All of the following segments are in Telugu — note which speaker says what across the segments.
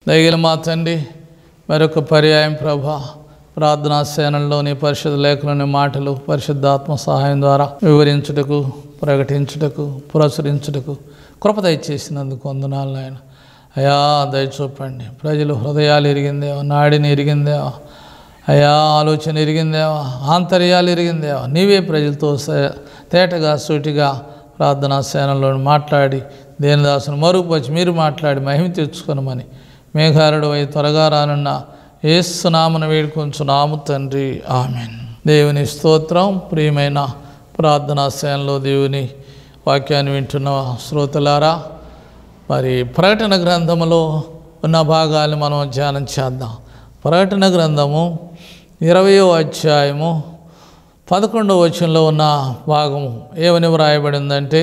Speaker 1: దయగల మా తండ్రి మరొక పర్యాయం ప్రభా ప్రార్థనా సేనల్లోని పరిశుద్ధ లేఖలోని మాటలు పరిశుద్ధాత్మ సహాయం ద్వారా వివరించుటకు ప్రకటించుటకు పురస్కరించుటకు కృప దయచేసినందుకు వందనాలు నాయన అయా దయచూపండి ప్రజలు హృదయాలు ఎరిగిందేవా నాడిని ఎరిగిందేవా అయా ఆలోచన ఎరిగిందేవా ఆంతర్యాలు ఎరిగిందేవా నీవే ప్రజలతో స- తేటగా సూటిగా ప్రార్థనా సేనలో మాట్లాడి దేనిదాసును మరుగుపరిచి మీరు మాట్లాడి మహిమ తెచ్చుకొనమని మేఘారుడు అయి త్వరగా రానున్న ఏసునామను వేడుకొంచున్నాము తండ్రి ఆమెన్ దేవుని స్తోత్రం ప్రియమైన ప్రార్థనా సేనలో దేవుని వాక్యాన్ని వింటున్న శ్రోతలారా మరి ప్రకటన గ్రంథములో ఉన్న భాగాలు మనం ధ్యానం చేద్దాం ప్రకటన గ్రంథము ఇరవయో అధ్యాయము పదకొండవ వచనంలో ఉన్న భాగము ఏమని వ్రాయబడిందంటే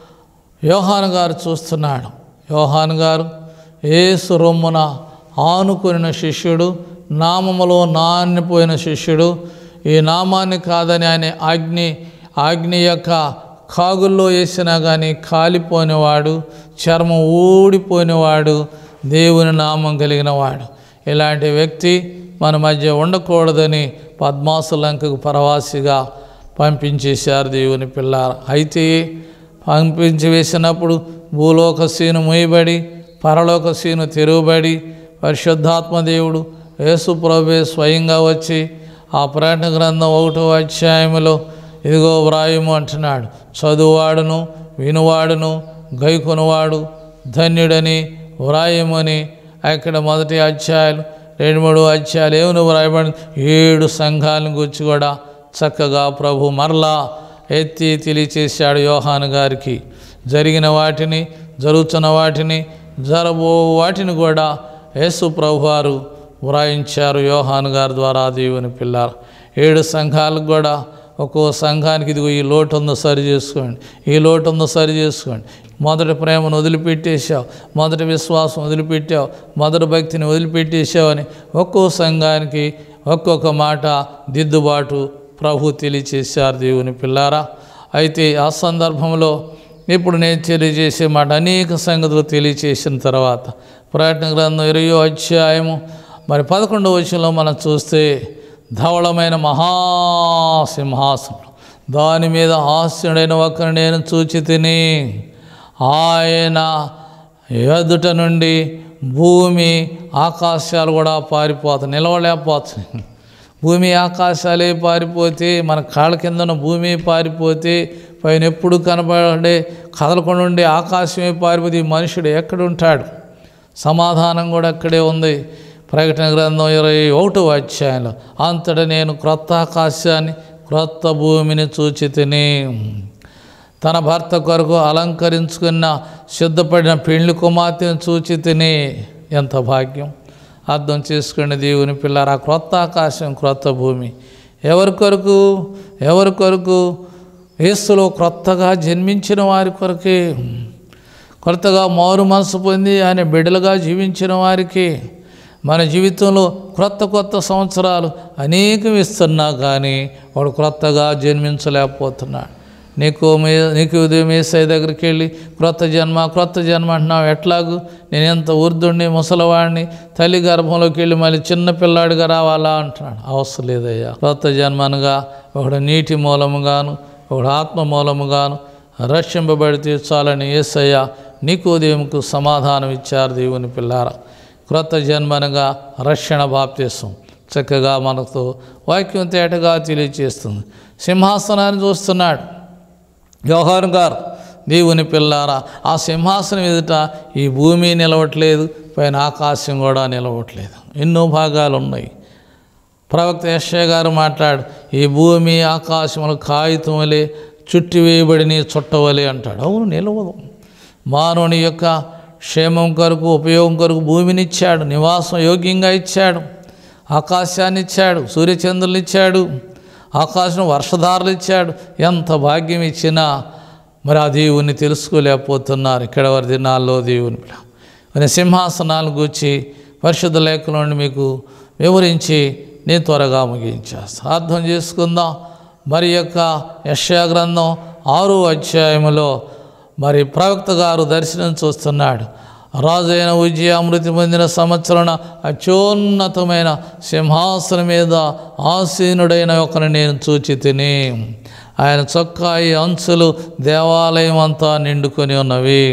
Speaker 1: యోహాను గారు చూస్తున్నాడు యోహాను గారు ఏసు రొమ్మున ఆనుకున్న శిష్యుడు నామములో నానిపోయిన శిష్యుడు ఈ నామాన్ని కాదని ఆయన అగ్ని అగ్ని యొక్క కాగుల్లో వేసినా కానీ కాలిపోయినవాడు చర్మం ఊడిపోయినవాడు దేవుని నామం కలిగిన వాడు ఇలాంటి వ్యక్తి మన మధ్య ఉండకూడదని పద్మాసులంకకు పరవాసిగా పంపించేశారు దేవుని పిల్లారు అయితే పంపించి వేసినప్పుడు భూలోక సీను మూయబడి పరలోక సీను తెరువబడి పరిశుద్ధాత్మ దేవుడు యేసు ప్రభే స్వయంగా వచ్చి ఆ ప్రకటన గ్రంథం ఒకటో అధ్యాయములో ఇదిగో వ్రాయము అంటున్నాడు చదువువాడును వినువాడును గైకొనువాడు ధన్యుడని వ్రాయమని అక్కడ మొదటి అధ్యాయాలు రెండు మూడు అధ్యాయాలు ఏమని వ్రాయబడి ఏడు సంఘాలను గురించి కూడా చక్కగా ప్రభు మరలా ఎత్తి తెలియచేశాడు యోహాను గారికి జరిగిన వాటిని జరుగుతున్న వాటిని జరబో వాటిని కూడా యేసు ప్రభు వారు వ్రాయించారు యోహాను గారి ద్వారా దేవుని పిల్లారు ఏడు సంఘాలకు కూడా ఒక్కో సంఘానికి ఇదిగో ఈ లోటు ఉందో సరి చేసుకోండి ఈ లోటు ఉందో సరి చేసుకోండి మొదటి ప్రేమను వదిలిపెట్టేశావు మొదటి విశ్వాసం వదిలిపెట్టావు మొదటి భక్తిని వదిలిపెట్టేశావు అని ఒక్కో సంఘానికి ఒక్కొక్క మాట దిద్దుబాటు ప్రభు తెలియచేశారు దేవుని పిల్లారా అయితే ఆ సందర్భంలో ఇప్పుడు నేను తెలియజేసే మాట అనేక సంగతులు తెలియచేసిన తర్వాత ప్రకటన గ్రంథం ఇరవయో అధ్యాయము మరి పదకొండవ వచనంలో మనం చూస్తే ధవళమైన మహాసింహాసనం దాని మీద హాస్యుడైన ఒకరిని నేను చూచి తిని ఆయన ఎదుట నుండి భూమి ఆకాశాలు కూడా పారిపోతాయి నిలవలేకపోతున్నాయి భూమి ఆకాశాలే పారిపోతే మన కాళ్ళ కిందన భూమి పారిపోతే పైన ఎప్పుడు కనబడే కదలకుండా ఉండే ఆకాశమే పారిపోతే ఈ మనుషుడు ఎక్కడ ఉంటాడు సమాధానం కూడా అక్కడే ఉంది ప్రకటన గ్రంథం ఇరవై ఒకటో అధ్యాయంలో అంతటా నేను క్రొత్త ఆకాశాన్ని క్రొత్త భూమిని చూచి తిని తన భర్త కొరకు అలంకరించుకున్న సిద్ధపడిన పెళ్లి కుమార్తెను చూచి తిని ఎంత భాగ్యం అర్థం చేసుకుని దేవుని పిల్లరా క్రొత్త ఆకాశం క్రొత్త భూమి ఎవరి కొరకు ఎవరి కొరకు యేసులో క్రొత్తగా జన్మించిన వారి కొరకే కొత్తగా మారు మనసు పొంది ఆయన బిడ్డలుగా జీవించిన వారికి మన జీవితంలో క్రొత్త కొత్త సంవత్సరాలు అనేకం ఇస్తున్నా కానీ వాడు క్రొత్తగా జన్మించలేకపోతున్నాడు నీకు మీ నీకు ఉదయం ఏసై దగ్గరికి వెళ్ళి క్రొత్త జన్మ క్రొత్త జన్మ అంటున్నావు ఎట్లాగూ నేను ఎంత ఊర్దుండి ముసలివాడిని తల్లి గర్భంలోకి వెళ్ళి మళ్ళీ చిన్న పిల్లాడిగా రావాలా అంటున్నాడు అవసరం లేదయ్యా క్రొత్త జన్మనుగా ఒకడు నీటి మూలముగాను ఒకడు ఆత్మ మూలముగాను రక్షింపబడితే చాలని ఏసయ్య నీకు ఉదయంకు సమాధానం ఇచ్చారు దేవుని పిల్లారా క్రొత్త జన్మనగా రక్షణ బాప్తీసం చక్కగా మనతో వాక్యం తేటగా తెలియచేస్తుంది సింహాసనాన్ని చూస్తున్నాడు యోహాను గారు దేవుని పిల్లారా ఆ సింహాసనం ఎదుట ఈ భూమి నిలవట్లేదు పైన ఆకాశం కూడా నిలవట్లేదు ఎన్నో భాగాలు ఉన్నాయి ప్రవక్త యశ్య గారు మాట్లాడు ఈ భూమి ఆకాశములు కాగితములే చుట్టి వేయబడిని చుట్టవలే అంటాడు అవును నిలవదు మానవుని యొక్క క్షేమం కొరకు ఉపయోగం కొరకు భూమిని ఇచ్చాడు నివాసం యోగ్యంగా ఇచ్చాడు ఆకాశాన్ని ఇచ్చాడు సూర్యచంద్రులు ఇచ్చాడు ఆకాశం వర్షధారలు ఇచ్చాడు ఎంత భాగ్యం ఇచ్చినా మరి ఆ దేవుణ్ణి తెలుసుకోలేకపోతున్నారు ఇక్కడ వారి దినాల్లో దేవుని మరి సింహాసనాలు గూర్చి పరిశుద్ధ లేఖలోని మీకు వివరించి నేను త్వరగా ముగించేస్తాను అర్థం చేసుకుందాం మరి యొక్క యశా గ్రంథం ఆరో అధ్యాయములో మరి ప్రవక్త గారు దర్శనం చూస్తున్నాడు రాజైన విజయ మృతి పొందిన సంవత్సరణ అత్యున్నతమైన సింహాసనం మీద ఆసీనుడైన ఒకరిని నేను చూచి తిని ఆయన చొక్కాయి అంచులు దేవాలయం అంతా నిండుకొని ఉన్నవి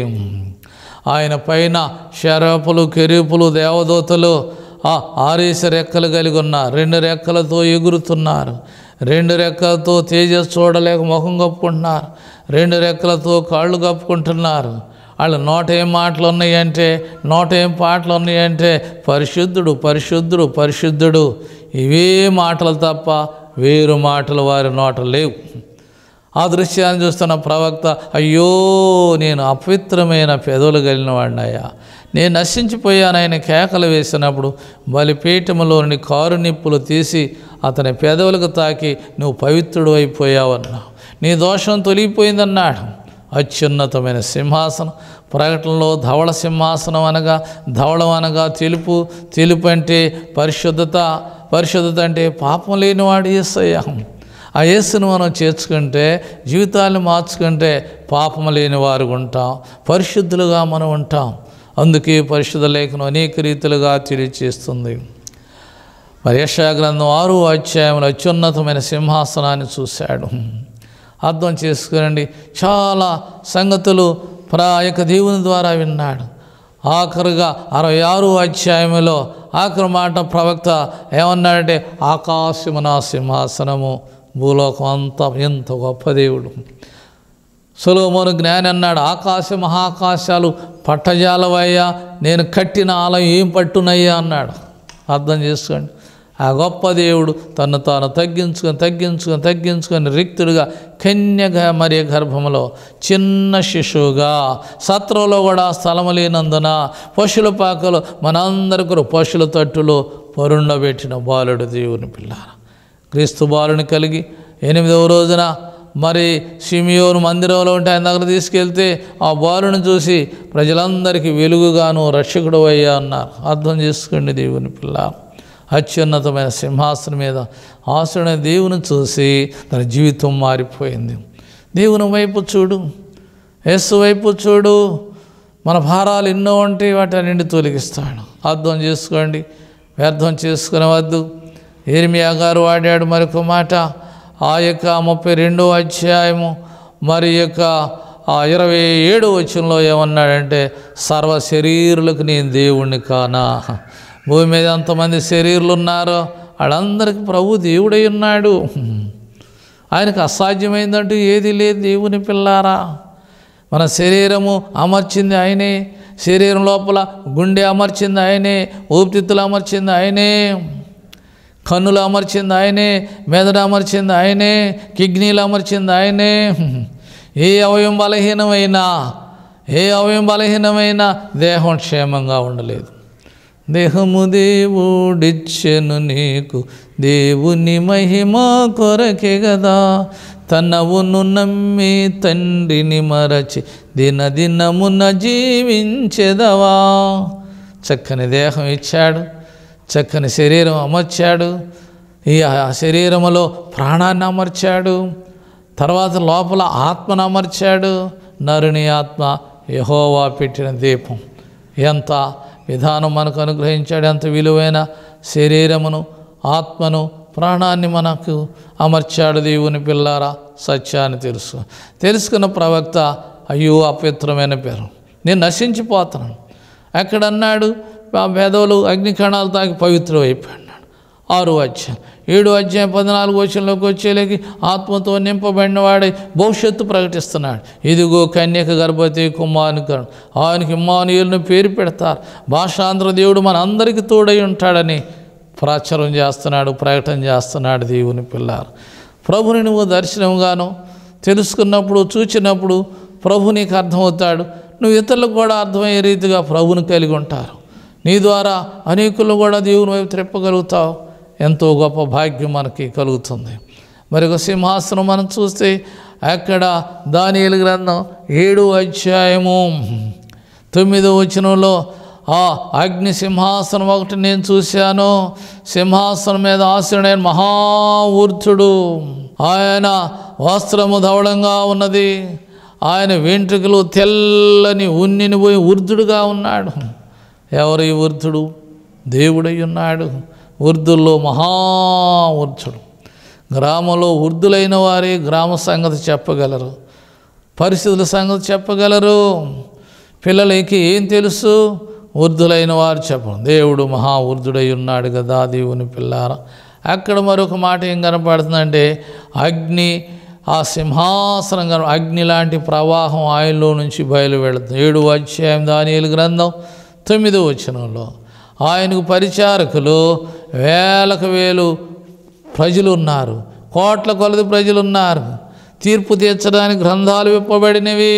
Speaker 1: ఆయన పైన శరపులు కెరూపులు దేవదూతలు ఆ ఆరేసి రెక్కలు కలిగి ఉన్నారు రెండు రెక్కలతో ఎగురుతున్నారు రెండు రెక్కలతో తేజస్ చూడలేక ముఖం కప్పుకుంటున్నారు రెండు రెక్కలతో కాళ్ళు కప్పుకుంటున్నారు వాళ్ళ నోట ఏం మాటలు ఉన్నాయంటే నోట ఏం పాటలు ఉన్నాయంటే పరిశుద్ధుడు పరిశుద్ధుడు పరిశుద్ధుడు ఇవే మాటలు తప్ప వేరు మాటలు వారి నోట లేవు ఆ దృశ్యాన్ని చూస్తున్న ప్రవక్త అయ్యో నేను అపవిత్రమైన పెదవులు కలిగిన వాడినయ్యా నేను నశించిపోయాను ఆయన కేకలు వేసినప్పుడు బలిపీఠములోని కారు నిప్పులు తీసి అతని పెదవులకు తాకి నువ్వు పవిత్రుడు అయిపోయావన్నావు నీ దోషం తొలిగిపోయిందన్నాడు అత్యున్నతమైన సింహాసనం ప్రకటనలో ధవళ సింహాసనం అనగా ధవళం అనగా తెలుపు తెలుపు అంటే పరిశుద్ధత పరిశుద్ధత అంటే పాపం లేనివాడు యేసయ్యా ఆ యేసును మనం చేర్చుకుంటే జీవితాన్ని మార్చుకుంటే పాపం లేని వారు ఉంటాం పరిశుద్ధులుగా మనం ఉంటాం అందుకే పరిశుద్ధ లేఖనం అనేక రీతిలుగా తెలియచేస్తుంది మరి యెషయా గ్రంథం ఆరు అధ్యాయంలో అత్యున్నతమైన సింహాసనాన్ని చూశాడు అర్థం చేసుకునండి చాలా సంగతులు ప్రా యొక్క దేవుని ద్వారా విన్నాడు ఆఖరుగా అరవై ఆరు అధ్యాయంలో ఆఖరి మాట ప్రవక్త ఏమన్నాడంటే ఆకాశము నా సింహాసనము భూలోకం అంతా ఎంత గొప్ప దేవుడు సులోమోను జ్ఞాని అన్నాడు ఆకాశ మహాకాశాలు పట్టజాలవయ్యా నేను కట్టిన ఆలయం ఏం పట్టునయ్యా అన్నాడు అర్థం చేసుకోండి ఆ గొప్ప దేవుడు తను తాను తగ్గించుకొని తగ్గించుకొని తగ్గించుకొని రిక్తుడుగా కన్యగా మరి గర్భంలో చిన్న శిశువుగా సత్రంలో కూడా స్థలము లేనందున పశుల పాకలు మనందరికీ పశుల తట్టులో పరుండబెట్టిన బాలుడు దేవుని పిల్ల క్రీస్తు బాలుని కలిగి ఎనిమిదవ రోజున మరి సిమియోను మందిరంలో ఉంటే ఆయన దగ్గర తీసుకెళ్తే ఆ బాలుని చూసి ప్రజలందరికీ వెలుగుగాను రక్షకుడు అయ్యా అన్నారు అర్థం చేసుకోండి దేవుని పిల్ల అత్యున్నతమైన సింహాసనం మీద ఆసుడైన దేవుని చూసి తన జీవితం మారిపోయింది దేవుని వైపు చూడు యేసు వైపు చూడు మన భారాలు ఎన్నో ఉంటే వాటన్నింటి తొలగిస్తాడు అర్థం చేసుకోండి వ్యర్థం చేసుకునేవద్దు ఏర్మియా గారు వాడాడు మరొక మాట ఆ యొక్క ముప్పై రెండో అధ్యాయము మరి యొక్క ఆ ఇరవై ఏడు వచనంలో ఏమన్నాడంటే సర్వ శరీరులకు నేను దేవుణ్ణి కానా భూమి మీద ఎంతమంది శరీరులు ఉన్నారో వాళ్ళందరికీ ప్రభు దేవుడై ఉన్నాడు ఆయనకు అసాధ్యమైందంటూ ఏది లేదు దేవుని పిల్లారా మన శరీరము అమర్చింది ఆయనే శరీరం లోపల గుండె అమర్చింది ఆయనే ఊపిరితిత్తులు అమర్చింది ఆయనే కన్నులు అమర్చింది ఆయనే మెదడు అమర్చింది ఆయనే కిడ్నీలు అమర్చింది ఆయనే ఏ అవయం బలహీనమైనా ఏ అవయం బలహీనమైనా దేహం క్షేమంగా ఉండలేదు దేహము దేవుడిచ్చెను నీకు దేవుని మహిమ కొరకే గదా తనవును నమ్మి తండ్రిని మరచి దినదినమున జీవించెదవా చక్కని దేహం ఇచ్చాడు చక్కని శరీరం అమర్చాడు ఈ ఆ శరీరములో ప్రాణాన్ని అమర్చాడు తర్వాత లోపల ఆత్మను అమర్చాడు నరుని ఆత్మ యహోవా పెట్టిన దీపం ఎంత విధానం మనకు అనుగ్రహించాడు ఎంత విలువైన శరీరమును ఆత్మను ప్రాణాన్ని మనకు అమర్చాడు దేవుని పిల్లారా సత్యాన్ని తెలుసు తెలుసుకున్న ప్రవక్త అయ్యో అపవిత్రమైన పేరు నేను నశించిపోతున్నాను ఎక్కడన్నాడు ఆ పెదవులు అగ్నికణాలు తాకి పవిత్రం అయిపోయాడు ఆరు అధ్యాయం ఏడు అధ్యాయం పద్నాలుగు వచ్చంలోకి వచ్చేలేకి ఆత్మతో నింపబడిన వాడే భవిష్యత్తు ప్రకటిస్తున్నాడు ఇదిగో కన్యక గర్భవతి కుమారునికి ఆయనకి ఇమ్మానుయులను పేరు పెడతారు భాషాంధ్ర దేవుడు మన అందరికీ తోడై ఉంటాడని ప్రచారం చేస్తున్నాడు ప్రకటన చేస్తున్నాడు దేవుని పిల్లారు ప్రభుని నువ్వు దర్శనంగాను తెలుసుకున్నప్పుడు చూచినప్పుడు ప్రభు నీకు అర్థమవుతాడు నువ్వు ఇతరులకు కూడా అర్థమయ్యే రీతిగా ప్రభుని కలిగి ఉంటారు నీ ద్వారా అనేకులు కూడా దేవుని వైపు త్రిప్పగలుగుతావు ఎంతో గొప్ప భాగ్యం మనకి కలుగుతుంది మరి ఒక సింహాసనం మనం చూస్తే అక్కడ దానియేలు గ్రంథం ఏడు అధ్యాయము తొమ్మిదో వచనంలో ఆ అగ్ని సింహాసనం ఒకటి నేను చూశాను సింహాసనం మీద ఆశ్రయుడైన మహావూర్ధుడు ఆయన వస్త్రము ధవళంగా ఉన్నది ఆయన వెంట్రుకలు తెల్లని ఉన్నిని పోయి వృద్ధుడుగా ఉన్నాడు ఎవరు ఈ వృద్ధుడు దేవుడై ఉన్నాడు వృద్ధుల్లో మహా వృద్ధుడు గ్రామంలో వృద్ధులైన వారే గ్రామ సంగతి చెప్పగలరు పరిస్థితుల సంగతి చెప్పగలరు పిల్లలకి ఏం తెలుసు వృద్ధులైన వారు చెప్పరు దేవుడు మహా వృద్ధుడై ఉన్నాడు కదా దేవుని పిల్లార అక్కడ మరొక మాట ఏం కనపడుతుందంటే అగ్ని ఆ సింహాసనం కన అగ్ని లాంటి ప్రవాహం ఆయనలో నుంచి బయలు వెళుతుంది ఏడు అధ్యాయం దానియలు గ్రంథం తొమ్మిదో వచనంలో ఆయనకు పరిచారకులు వేలకు వేలు ప్రజలు ఉన్నారు కోట్ల కొలది ప్రజలు ఉన్నారు తీర్పు తీర్చడానికి గ్రంథాలు విప్పబడినవి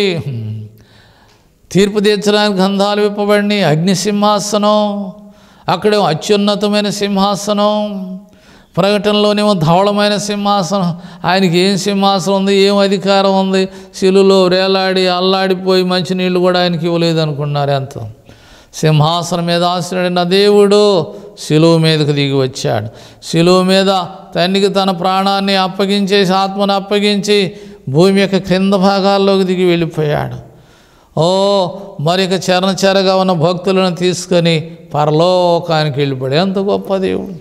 Speaker 1: తీర్పు తీర్చడానికి గ్రంథాలు విప్పబడినాయి అగ్ని సింహాసనం అక్కడేమో అత్యున్నతమైన సింహాసనం ప్రకటనలోనేమో ధవళమైన సింహాసనం ఆయనకి ఏం సింహాసనం ఉంది ఏం అధికారం ఉంది శిలులో వేలాడి అల్లాడిపోయి మంచినీళ్ళు కూడా ఆయనకి ఇవ్వలేదు అనుకున్నారు ఎంత సింహాసనం మీద ఆశ్రయుడైన దేవుడు శిలువ మీదకు దిగి వచ్చాడు శిలువ మీద తండ్రికి తన ప్రాణాన్ని అప్పగించేసి ఆత్మను అప్పగించి భూమి యొక్క క్రింద భాగాల్లోకి దిగి వెళ్ళిపోయాడు ఓ మరిక చరణచరగా ఉన్న భక్తులను తీసుకొని పరలోకానికి వెళ్ళిపోయాడు ఎంత గొప్ప దేవుడు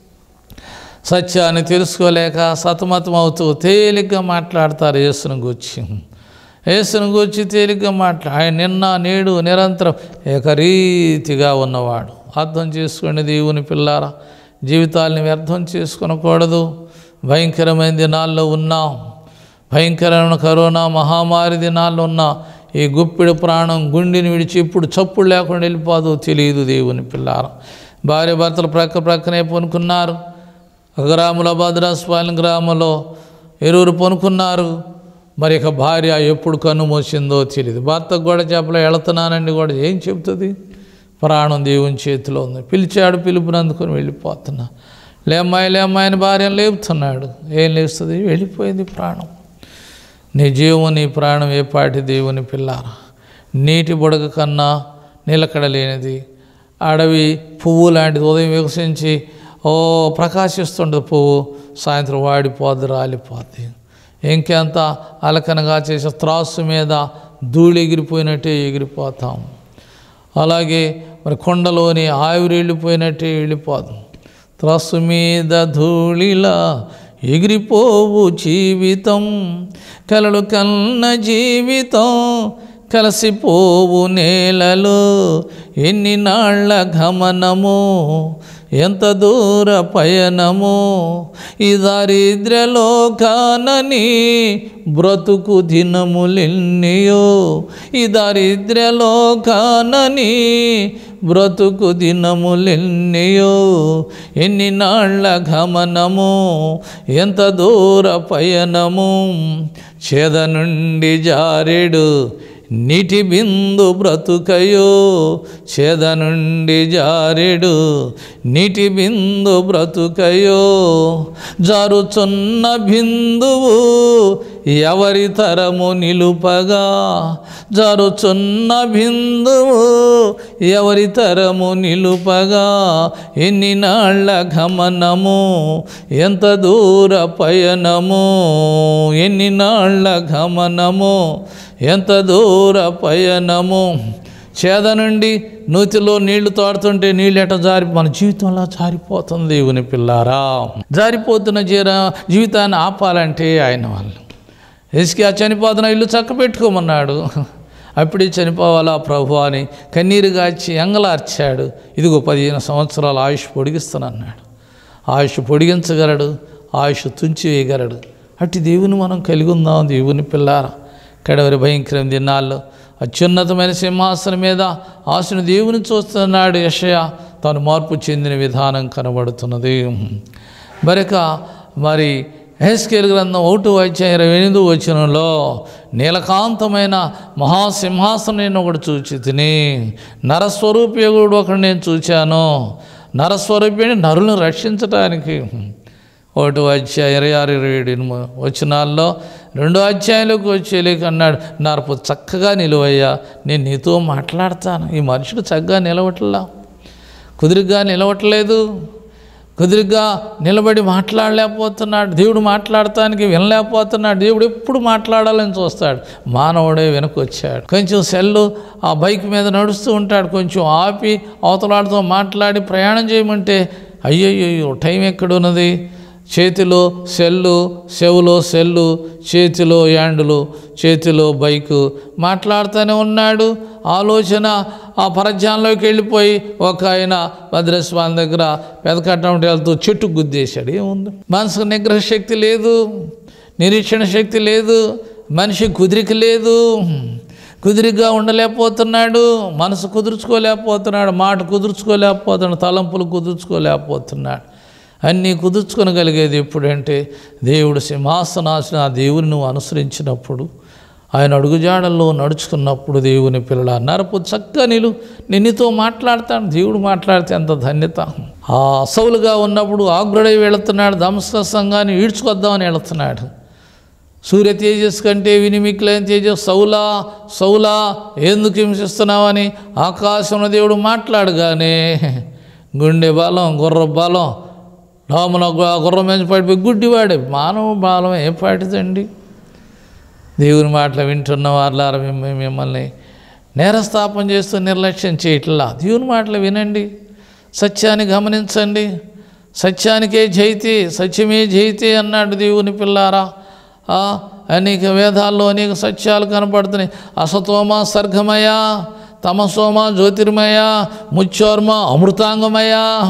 Speaker 1: సత్యాన్ని తెలుసుకోలేక సతమతం అవుతూ తేలిగ్గా మాట్లాడతారు యేసును గూర్చి యేసును గూర్చి తేలిగ్గా మాట్లా ఆయన నిన్న నేడు నిరంతరం ఏకరీతిగా ఉన్నవాడు అర్థం చేసుకోండి దేవుని పిల్లారా జీవితాల్ని వ్యర్థం చేసుకొనకూడదు భయంకరమైన దినాల్లో ఉన్నాం భయంకరమైన కరోనా మహామారి దినాల్లో ఉన్న ఈ గుప్పిడి ప్రాణం గుండెని విడిచి ఇప్పుడు చప్పుడు లేకుండా వెళ్ళిపోదు తెలియదు దేవుని పిల్లారా భార్య భర్తలు ప్రక్క ప్రక్కనే పొనుకున్నారు ఒక గ్రామంలో భద్రాస్పాలెం గ్రామంలో ఇరువురు పొనుకున్నారు మరి ఇక భార్య ఎప్పుడు కన్ను మూసిందో తెలియదు భర్తకు కూడా చెప్పలే వెళుతున్నానండి కూడా ఏం చెప్తుంది ప్రాణం దేవుని చేతిలో ఉంది పిలిచాడు పిలుపుని అందుకొని వెళ్ళిపోతున్నా లేమ్మాయి లేమ్మాయిని భార్యను లేపుతున్నాడు ఏం లేస్తుంది వెళ్ళిపోయింది ప్రాణం నీ జీవం నీ ప్రాణం ఏ పాటి దేవుని పిల్లారా నీటి బుడగ కన్నా నిలకడలేనిది అడవి పువ్వు లాంటిది ఉదయం వికసించి ఓ ప్రకాశిస్తుంటుంది పువ్వు సాయంత్రం వాడిపోద్ది రాలిపోద్ది ఇంకెంత అలకనగా చేసే త్రాసు మీద ధూళి ఎగిరిపోయినట్టే ఎగిరిపోతాం అలాగే మరి కొండలోని ఆవిరి వెళ్ళిపోయినట్టే వెళ్ళిపోదు త్రాసు మీద ధూళిలా ఎగిరిపోవు జీవితం కలలు కన్న జీవితం కలసిపోవు నేలలో ఎన్ని నాళ్ళ గమనము ఎంత దూర పయనము ఈ దారిద్ర్యలోకానని బ్రతుకు దినములెన్నయో ఈ దారిద్ర్యలోకానని బ్రతుకు దినములెన్నయో ఎన్ని నాళ్ళ గమనము ఎంత దూర పయనము చేద నుండి జారెడు నీటి బిందు బ్రతుకయో చేద నుండి జారెడు నీటి బిందు బ్రతుకయో జారుచున్న బిందువు ఎవరి తరము నిలుపగా జారుచున్న బిందువు ఎవరి తరము నిలుపగా ఎన్ని నాళ్ళ గమనము ఎంత దూర పయనము ఎన్ని నాళ్ళ గమనము ఎంత దూర పయనము చేద నుండి నూతిలో నీళ్లు తోడుతుంటే నీళ్ళు ఎట జారి మన జీవితంలో జారిపోతుంది దేవుని పిల్లారా జారిపోతున్న జీర జీవితాన్ని ఆపాలంటే ఆయన వాళ్ళు ఇసుక చనిపోతున్న ఇల్లు చక్క పెట్టుకోమన్నాడు అప్పుడే చనిపోవాలా ప్రభు అని కన్నీరు గాచి ఎంగలార్చాడు ఇదిగో పదిహేను సంవత్సరాల ఆయుష్ పొడిగిస్తానన్నాడు ఆయుష్ పొడిగించగలడు ఆయుష్ తుంచి వేయగలడు అట్టి దేవుని మనం కలిగి ఉందాం దేవుని పిల్లారా కడవరి భయంకరం దినాల్లో అత్యున్నతమైన సింహాసనం మీద ఆశను దేవుని చూస్తున్నాడు యషయ తాను మార్పు చెందిన విధానం కనబడుతున్నది మరొక మరి హెస్కేల్ గ్రంథం ఒకటి అధ్యాయం ఇరవై ఎనిమిది వచనంలో నీలకాంతమైన మహాసింహాసనం నేను ఒకటి చూచి తిని నరస్వరూపయోగుడు ఒకటి నేను చూచాను నరస్వరూపిని నరులను రక్షించటానికి ఒకటి అధ్యాయం ఇరవై ఆరు ఇరవై ఏడు ఎనిమిది వచనాల్లో రెండో అధ్యాయంలోకి వచ్చేలేక అన్నాడు నరపు చక్కగా నిలువయ్యా నేను నీతో మాట్లాడతాను ఈ మనుషుడు చక్కగా నిలవట్లా కుదురుగా నిలవట్లేదు కుదురుగా నిలబడి మాట్లాడలేకపోతున్నాడు దేవుడు మాట్లాడటానికి వినలేకపోతున్నాడు దేవుడు ఎప్పుడు మాట్లాడాలని చూస్తాడు మానవుడే వెనకొచ్చాడు కొంచెం సెల్లు ఆ బైక్ మీద నడుస్తూ ఉంటాడు కొంచెం ఆపి అవతలాడితో మాట్లాడి ప్రయాణం చేయమంటే అయ్యయ్యో టైం ఎక్కడున్నది చేతిలో సెల్లు చెవులో సెల్లు చేతిలో యాండులు చేతిలో బైకు మాట్లాడుతూనే ఉన్నాడు ఆలోచన ఆ పరధ్యానంలోకి వెళ్ళిపోయి ఒక ఆయన భద్రస్వామి దగ్గర పెదకట్టం వెళ్తూ చెట్టు గుద్దేశాడు ఏముంది మనసుకు నిగ్రహ శక్తి లేదు నిరీక్షణ శక్తి లేదు మనిషి కుదిరిక లేదు కుదిరిగా ఉండలేకపోతున్నాడు మనసు కుదుర్చుకోలేకపోతున్నాడు మాట కుదుర్చుకోలేకపోతున్నాడు తలంపులు కుదుర్చుకోలేకపోతున్నాడు అన్నీ కుదుర్చుకొనగలిగేది ఎప్పుడంటే దేవుడు సింహాసనాసిన ఆ దేవుని నువ్వు అనుసరించినప్పుడు ఆయన అడుగుజాడల్లో నడుచుకున్నప్పుడు దేవుని పిల్లల నరపు చక్కనిలు నిన్నుతో మాట్లాడతాడు దేవుడు మాట్లాడితే ఎంత ధన్యత ఆ అసవులుగా ఉన్నప్పుడు ఆగ్రుడై వెళుతున్నాడు ధంస సంఘాన్ని ఈడ్చుకొద్దామని వెళుతున్నాడు సూర్య తేజస్ కంటే వినిమిక్లైన తేజస్ సౌలా సౌలా ఎందుకు హింసిస్తున్నావని ఆకాశంలో దేవుడు మాట్లాడగానే గుండె బలం గుర్ర బలం లోమల గుర్రం మీద పడిపోయి గుడ్డివాడే మానవ బలం ఏ పాటిదండి దేవుని మాటలు వింటున్న వాళ్ళారా మిమ్మ- మిమ్మల్ని నేరస్థాపన చేస్తూ నిర్లక్ష్యం చేయట్లా దేవుని మాటలు వినండి సత్యాన్ని గమనించండి సత్యానికే జైతి సత్యమే జైతి అన్నాడు దేవుని పిల్లారా ఆ, అనేక వేదాల్లో అనేక సత్యాలు కనపడుతున్నాయి అసతోమ సర్గమయ తమసోమ జ్యోతిర్మయ ముచ్చోర్మ అమృతాంగమయ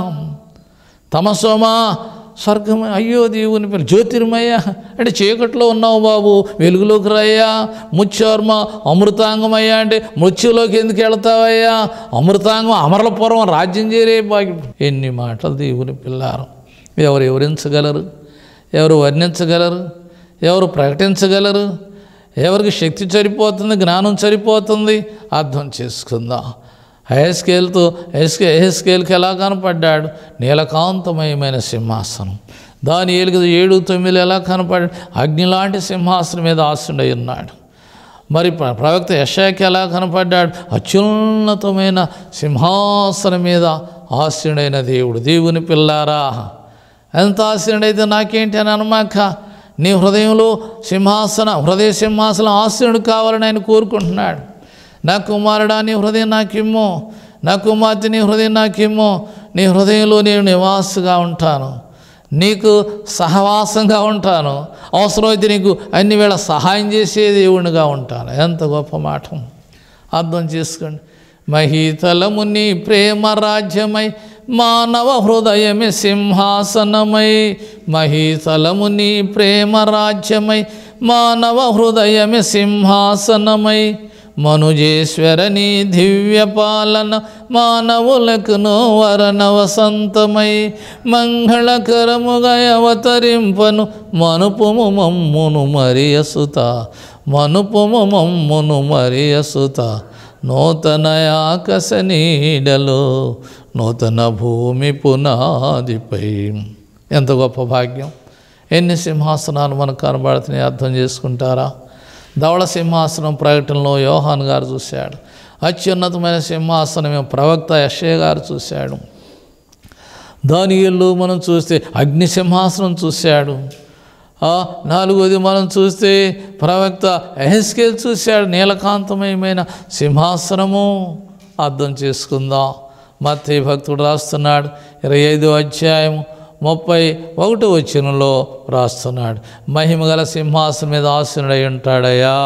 Speaker 1: తమసోమ స్వర్గం అయ్యో దేవుని పిల్ల జ్యోతిర్మయ అంటే చీకట్లో ఉన్నావు బాబు వెలుగులోకి రాయ్యా ముచ్చోర్మ అమృతాంగమయ్యా అంటే మృత్యులోకి ఎందుకు వెళతావయ్యా అమృతాంగం అమరలపురం రాజ్యం చేరే భాగ్యం ఎన్ని మాటలు దేవుని పిల్లారు ఎవరు వివరించగలరు ఎవరు వర్ణించగలరు ఎవరు ప్రకటించగలరు ఎవరికి శక్తి సరిపోతుంది జ్ఞానం సరిపోతుంది అర్థం చేసుకుందాం హైస్కేల్తో హైస్కే హైస్కేల్కి ఎలా కనపడ్డాడు నీలకాంతమయమైన సింహాసనం దాని ఏలుగు ఏడు తొమ్మిది ఎలా కనపడ్డాడు అగ్ని లాంటి సింహాసనం మీద ఆశుడై ఉన్నాడు మరి ప్ర- ప్రవక్త యశాకి ఎలా కనపడ్డాడు అత్యున్నతమైన సింహాసనం మీద ఆశీనుడైన దేవుడు దేవుని పిల్లారా ఎంత ఆశీనుడైతే నాకేంటి అని అనమాక నీ హృదయంలో సింహాసన హృదయ సింహాసనం ఆశీనుడు కావాలని ఆయన కోరుకుంటున్నాడు నా కుమారుడా నీ హృదయం నాకిమ్మో నా కుమార్తె నీ హృదయం నాకిమ్మో నీ హృదయంలో నేను నివాసగా ఉంటాను నీకు సహవాసంగా ఉంటాను అవసరమైతే నీకు అన్ని వేళ సహాయం చేసే దేవునిగా ఉంటాను ఎంత గొప్ప మాట అర్థం చేసుకోండి మహీతలము నీ ప్రేమ రాజ్యమై మానవ హృదయమే సింహాసనమై మహీతలము నీ ప్రేమ రాజ్యమై మానవ హృదయమే సింహాసనమై మనుజేశ్వర నీ దివ్య పాలన మానవులకును వరణ వసంతమై మంగళకరముగా అవతరింపను మనుపుము మమ్మును మరియసుత మనుపుము మమ్మును మరియసుత నూతన ఆకాశ నీడలో నూతన భూమి పునాదిపై ఎంత గొప్ప భాగ్యం ఎన్ని సింహాసనాలు మనకు కనబడుతున్నాయి అర్థం చేసుకుంటారా ధవళ సింహాసనం ప్రకటనలో యోహాన్ గారు చూశాడు అత్యున్నతమైన సింహాసనం ప్రవక్త యశయ్య గారు చూశాడు దానియల్లో మనం చూస్తే అగ్ని సింహాసనం చూశాడు ఆ నాలుగోది మనం చూస్తే ప్రవక్త ఎహెస్కేల్ చూశాడు నీలకాంతమయమైన సింహాసనము అర్థం చేసుకుందాం మత్తయి భక్తుడు రాస్తున్నాడు ఇరవై ఐదో అధ్యాయం ముప్పై ఒకటో వచనంలో రాస్తున్నాడు మహిమగల సింహాసనం మీద ఆసనుడై ఉంటాడయ్యా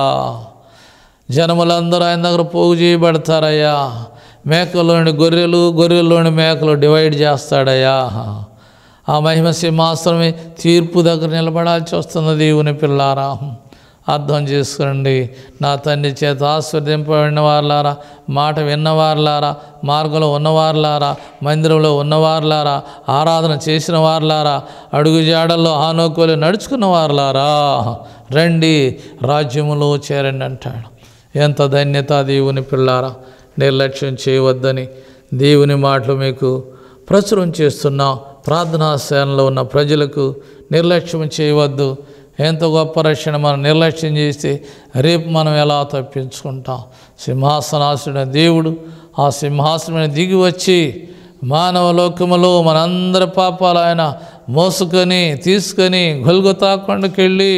Speaker 1: జనములందరూ ఆయన దగ్గర పోగు చేయబడతారయ్యా మేకలోని గొర్రెలు గొర్రెల్లోని మేకలు డివైడ్ చేస్తాడయ్యా ఆ మహిమ సింహాసనమే తీర్పు దగ్గర నిలబడాల్సి వస్తుంది దేవుని పిల్లారా అర్థం చేసుకోండి నా తండ్రి చేత ఆస్వాదింపబడిన వారులారా మాట విన్నవారులారా మార్గంలో ఉన్నవారులారా మందిరంలో ఉన్నవారులారా ఆరాధన చేసిన వారులారా అడుగు జాడల్లో ఆనోకోలు నడుచుకున్న వారులారా రండి రాజ్యములో చేరండి అంటాడు ఎంత ధన్యత దేవుని పిల్లారా నిర్లక్ష్యం చేయవద్దని దేవుని మాటలు మీకు ప్రచురం చేస్తున్నాం ప్రార్థనా సేనలో ఉన్న ప్రజలకు నిర్లక్ష్యం చేయవద్దు ఎంత గొప్ప రక్షణ మనం నిర్లక్ష్యం చేస్తే రేపు మనం ఎలా తప్పించుకుంటాం సింహాసనాసుడైన దేవుడు ఆ సింహాసనం దిగి వచ్చి మానవ లోకములో మనందరి పాపాలు ఆయన మోసుకొని తీసుకొని గొల్గొతా కొండకెళ్ళి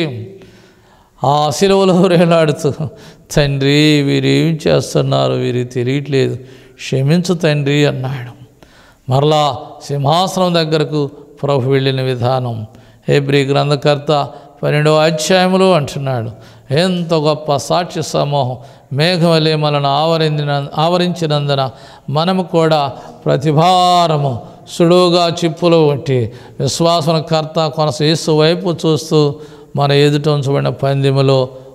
Speaker 1: ఆ శిలువలో వేలాడుతూ తండ్రి వీరు ఏం చేస్తున్నారు వీరికి తెలియట్లేదు క్షమించు తండ్రి అన్నాడు మరలా సింహాసనం దగ్గరకు ప్రభు వెళ్ళిన విధానం హెబ్రి గ్రంథకర్త పన్నెండవ అధ్యాయములు అంటున్నాడు ఎంత గొప్ప సాక్ష్య సమూహం మేఘవలే మనను ఆవరించిన ఆవరించినందున మనము కూడా ప్రతిభారము సుడువుగా చిప్పులో ఉంటి విశ్వాసం కర్త కొనస యేసు వైపు చూస్తూ మన ఎదుట ఉంచబడిన పందెములో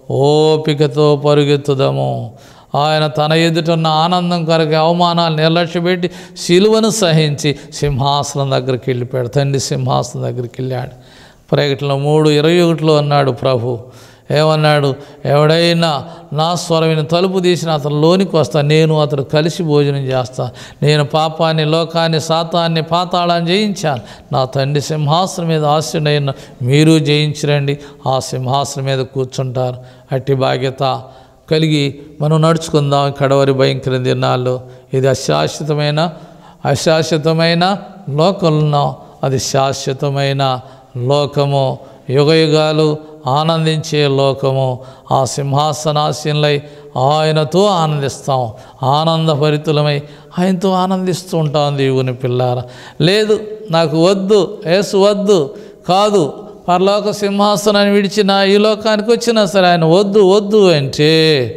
Speaker 1: ఓపికతో పరుగెత్తుదాము ఆయన తన ఎదుటున్న ఆనందం కొరకు అవమానాలు నిర్లక్ష్యపెట్టి శిలువను సహించి సింహాసనం దగ్గరికి వెళ్ళిపోయాడు తండ్రి సింహాసనం దగ్గరికి వెళ్ళాడు ప్రకటన మూడు ఇరవై ఒకటిలో అన్నాడు ప్రభు ఏమన్నాడు ఎవడైనా నా స్వరమైన తలుపు తీసిన అతను లోనికి వస్తా నేను అతడు కలిసి భోజనం చేస్తా నేను పాపాన్ని లోకాన్ని సాతాన్ని పాతాళాన్ని జయించాను నా తండ్రి సింహాసనం మీద ఆశయుడైన మీరు జయించరండి ఆ సింహాసనం మీద కూర్చుంటారు అట్టి బాధ్యత కలిగి మనం నడుచుకుందాం కడవరి భయంకర దినాల్లో ఇది అశాశ్వతమైన అశాశ్వతమైన లోకంలో అది శాశ్వతమైన లోకము యుగయుగాలు ఆనందించే లోకము ఆ సింహాసనాశీనులై ఆయనతో ఆనందిస్తాం ఆనందభరితులమై ఆయనతో ఆనందిస్తూ ఉంటాం దేవుని పిల్లార లేదు నాకు వద్దు ఏసు వద్దు కాదు పరలోక సింహాసనాన్ని విడిచిన ఈ లోకానికి వచ్చినా సరే ఆయన వద్దు వద్దు అంటే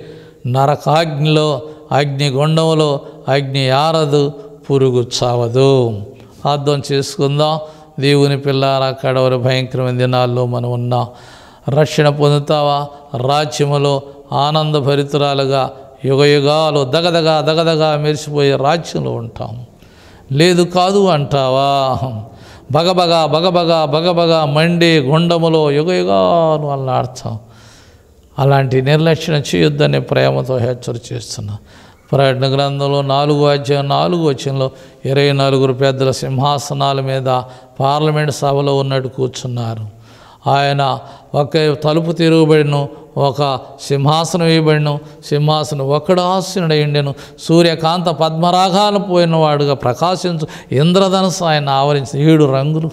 Speaker 1: నరకాగ్నిలో అగ్నిగుండంలో అగ్ని ఆరదు పురుగు చావదు అర్థం చేసుకుందాం దేవుని పిల్లార కడవరి భయంకరమైన దినాల్లో మనం ఉన్నాం రక్షణ పొందుతావా రాజ్యములో ఆనందభరితురాలుగా యుగయుగాలు దగదగా దగదగా మెరిసిపోయే రాజ్యంలో ఉంటాం లేదు కాదు అంటావా బగబగ బగబగ బగబగ మండి గుండములో యుగయుగాలు అల్లాడతాం అలాంటి నిర్లక్ష్యం చేయొద్దని ప్రేమతో హెచ్చర చేస్తున్నా ప్రకటన గ్రంథంలో నాలుగు అధ్యాయం నాలుగు వచ్చంలో ఇరవై నలుగురు పెద్దల సింహాసనాల మీద పార్లమెంట్ సభలో ఉన్నట్టు కూర్చున్నారు ఆయన ఒక తలుపు తిరుగుబడిను ఒక సింహాసనం వేయబడిను సింహాసనం ఒక్కడు ఆసీనుడైండెను సూర్యకాంత పద్మరాగాలు పోయిన వాడుగా ప్రకాశించు ఇంద్రధనస్సు ఆయన ఆవరించి ఏడు రంగులు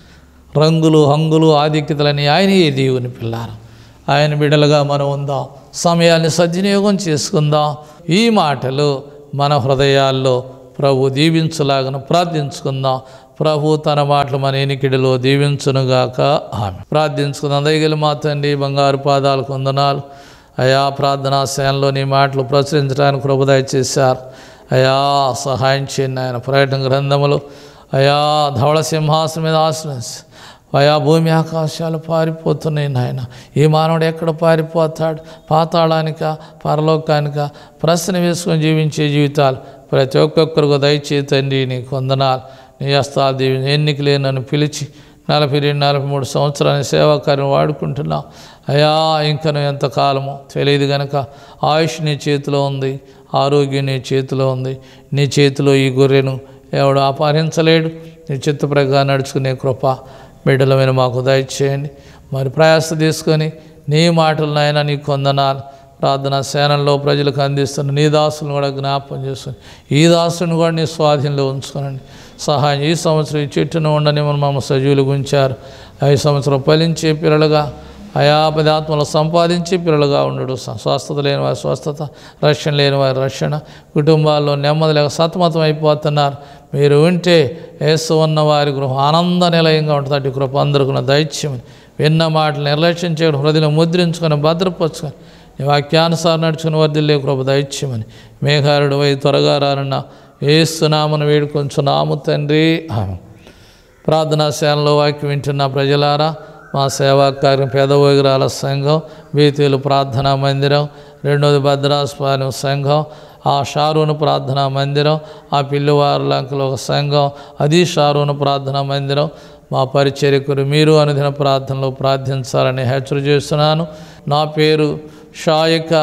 Speaker 1: రంగులు హంగులు ఆధిక్యతలని ఆయన ఏ దేవుని పిల్లారు ఆయన బిడలుగా మనం ఉందాం సమయాన్ని సద్వినియోగం చేసుకుందాం ఈ మాటలు మన హృదయాల్లో ప్రభు దీవించులాగను ప్రార్థించుకుందాం ప్రభు తన మాటలు మన ఎనికిడిలో దీవించునుగాక ఆమె ప్రార్థించుకుందాం దయగలి మా తండ్రి బంగారు పాదాలకు వందనాలు అయా ప్రార్థనా సేనలో నీ మాటలు ప్రచురించడానికి కృప దయచేశారు అయా సహాయం చేయండి ఆయన పర్యటన గ్రంథములు అయా ధవళ సింహాసనం మీద ఆశ్రయించి అయా భూమి ఆకాశాలు పారిపోతున్నాయి నాయన ఈ మానవుడు ఎక్కడ పారిపోతాడు పాతాళానిక పరలోకానిక ప్రశ్న వేసుకొని జీవించే జీవితాలు ప్రతి ఒక్కొక్కరికి దయచేయి తండ్రి నీకు వందనాలు నీ హస్తాలు దీవి ఎన్నిక నన్ను పిలిచి నలభై రెండు నలభై మూడు సంవత్సరాన్ని సేవాకార్యం వాడుకుంటున్నాం అయా ఇంకను ఎంతకాలము తెలియదు గనక ఆయుష్ నీ చేతిలో ఉంది ఆరోగ్యం నీ చేతిలో ఉంది నీ చేతిలో ఈ గొర్రెను ఎవడు అపహరించలేడు నీ చిత్త ప్రకారం నడుచుకునే కృప బిడ్డలమైన మాకు దయచేయండి మరి ప్రయాస తీసుకొని నీ మాటలు నాయన నీ కొందనాలు ప్రార్థన సేనల్లో ప్రజలకు అందిస్తున్న నీ దాసులను కూడా జ్ఞాపకం చేసుకుని ఈ దాసుని కూడా నీ స్వాధీనంలో ఉంచుకోనండి సహాయం ఈ సంవత్సరం ఈ చెట్టును ఉండని మనం మమ్మల్ని సజీవులు ఉంచారు ఈ సంవత్సరం ఫలించే పిల్లలుగా అయా పదాత్మలు సంపాదించి పిల్లలుగా ఉండడు స్వస్థత లేని వారి స్వస్థత రక్షణ లేని వారి రక్షణ కుటుంబాల్లో నెమ్మది లేక సతమతం అయిపోతున్నారు మీరు ఉంటే యేసు ఉన్న వారి గృహం ఆనంద నిలయంగా ఉంటుంది అటు కృప అందరుకున్న దైత్యం విన్న మాటలు నిర్లక్ష్యం చేయడం హృదయం ముద్రించుకొని భద్రపరచుకొని నీ వాక్యానుసారం నడుచుకుని వర్దిల్లే కృప దైత్యమని మేఘారుడు వై త్వరగా రానన్న ఏస్తున్నామని వేడుకొంచున్నాము తండ్రి ఆమె ప్రార్థనా సేనలో వాక్యం వింటున్న ప్రజలారా మా సేవా కార్యం పేదవోగిరాల సంఘం బీతీలు ప్రార్థనా మందిరం రెండోది భద్రాస్పాలెం సంఘం ఆ షారూను ప్రార్థనా మందిరం ఆ పిల్లివారులంకలో ఒక సంఘం అది షారూను ప్రార్థనా మందిరం మా పరిచర్యకులు మీరు అనుదిన ప్రార్థనలో ప్రార్థించాలని హెచ్చర చేస్తున్నాను నా పేరు షాయిక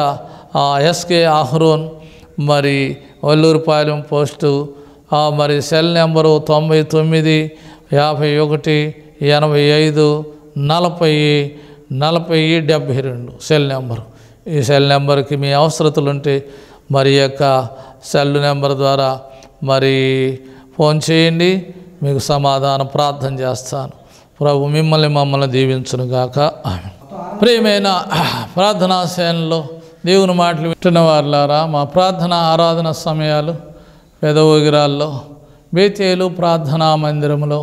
Speaker 1: ఎస్కే అహ్రోన్ మరి వల్లూరుపాలెం పోస్టు ఆ మరి సెల్ నెంబరు తొంభై తొమ్మిది యాభై ఒకటి ఎనభై ఐదు నలభై నలభై డెబ్భై రెండు సెల్ నెంబరు ఈ సెల్ నెంబర్కి మీ అవసరతలు ఉంటే మరి ఈ యొక్క సెల్ నెంబర్ ద్వారా మరి ఫోన్ చేయండి మీకు సమాధానం ప్రార్థన చేస్తాను ప్రభు మిమ్మల్ని మమ్మల్ని దీవించును గాక ఆమె ప్రియమైన ప్రార్థనా సేనలో దేవుని మాటలు వింటున్న వారులారా మా ప్రార్థన ఆరాధన సమయాలు పెదవగిరాల్లో బేతేలు ప్రార్థనా మందిరంలో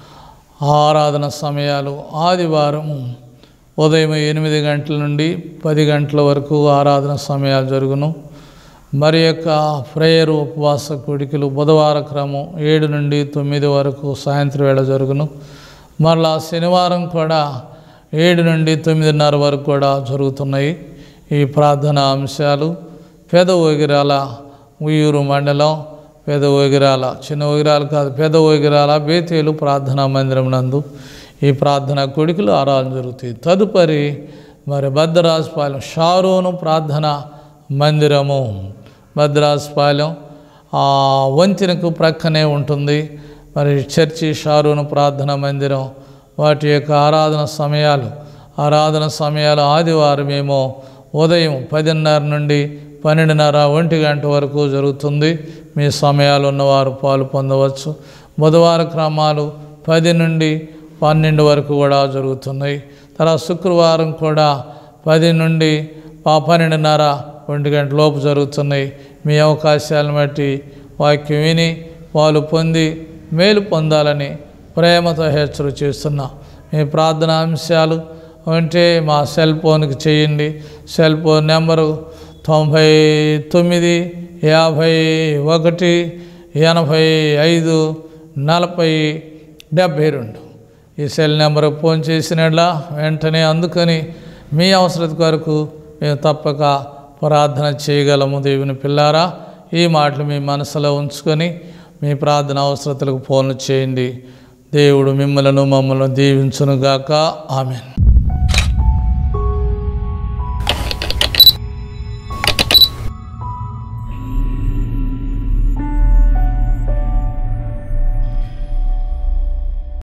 Speaker 1: ఆరాధన సమయాలు ఆదివారం ఉదయం ఎనిమిది గంటల నుండి పది గంటల వరకు ఆరాధన సమయాలు జరుగును మరి యొక్క ప్రేయర్ ఉపవాస కూడికలు బుధవార క్రమం ఏడు నుండి తొమ్మిది వరకు సాయంత్రం వేళ జరుగును మరలా శనివారం కూడా ఏడు నుండి తొమ్మిదిన్నర వరకు కూడా జరుగుతున్నాయి ఈ ప్రార్థనా అంశాలు పేద ఓగిరాల ఉయ్యూరు మండలం పేద ఓగిరాల చిన్న ఓగిరాలు కాదు పేద ఓగిరాల బేతేలు ప్రార్థనా మందిరం నందు ఈ ప్రార్థనా కొడుకులు ఆరాధన జరుగుతాయి తదుపరి మరి భద్రాజపాలెం షారోను ప్రార్థన మందిరము భద్రాజపాలెం ఆ వంతెనకు ప్రక్కనే ఉంటుంది మరి చర్చి షారోను ప్రార్థన మందిరం వాటి యొక్క ఆరాధన సమయాలు ఆరాధన సమయాలు ఆదివారం ఏమో ఉదయం పదిన్నర నుండి పన్నెండున్నర ఒంటి గంట వరకు జరుగుతుంది మీ సమయాలు ఉన్నవారు పాలు పొందవచ్చు బుధవార క్రమాలు పది నుండి పన్నెండు వరకు కూడా జరుగుతున్నాయి తర్వాత శుక్రవారం కూడా పది నుండి పా- పన్నెండున్నర ఒంటి గంట లోపు జరుగుతున్నాయి మీ అవకాశాలను బట్టి వాక్యం విని వాళ్ళు పొంది మేలు పొందాలని ప్రేమతో హెచ్చరి చేస్తున్నా మీ ప్రార్థన అంశాలు ఉంటే మా సెల్ ఫోన్కి చేయండి సెల్ ఫోన్ నెంబరు తొంభై తొమ్మిది యాభై ఒకటి ఎనభై ఐదు నలభై డెబ్భై రెండు ఈ సెల్ నెంబర్ ఫోన్ చేసినట్లా వెంటనే అందుకని మీ అవసరత కొరకు మేము తప్పక ప్రార్థన చేయగలము దేవుని పిల్లారా ఈ మాటలు మీ మనసులో ఉంచుకొని మీ ప్రార్థన అవసరతలకు ఫోన్లు చేయండి దేవుడు మిమ్మలను మమ్మల్ని దీవించునుగాక ఆమెన్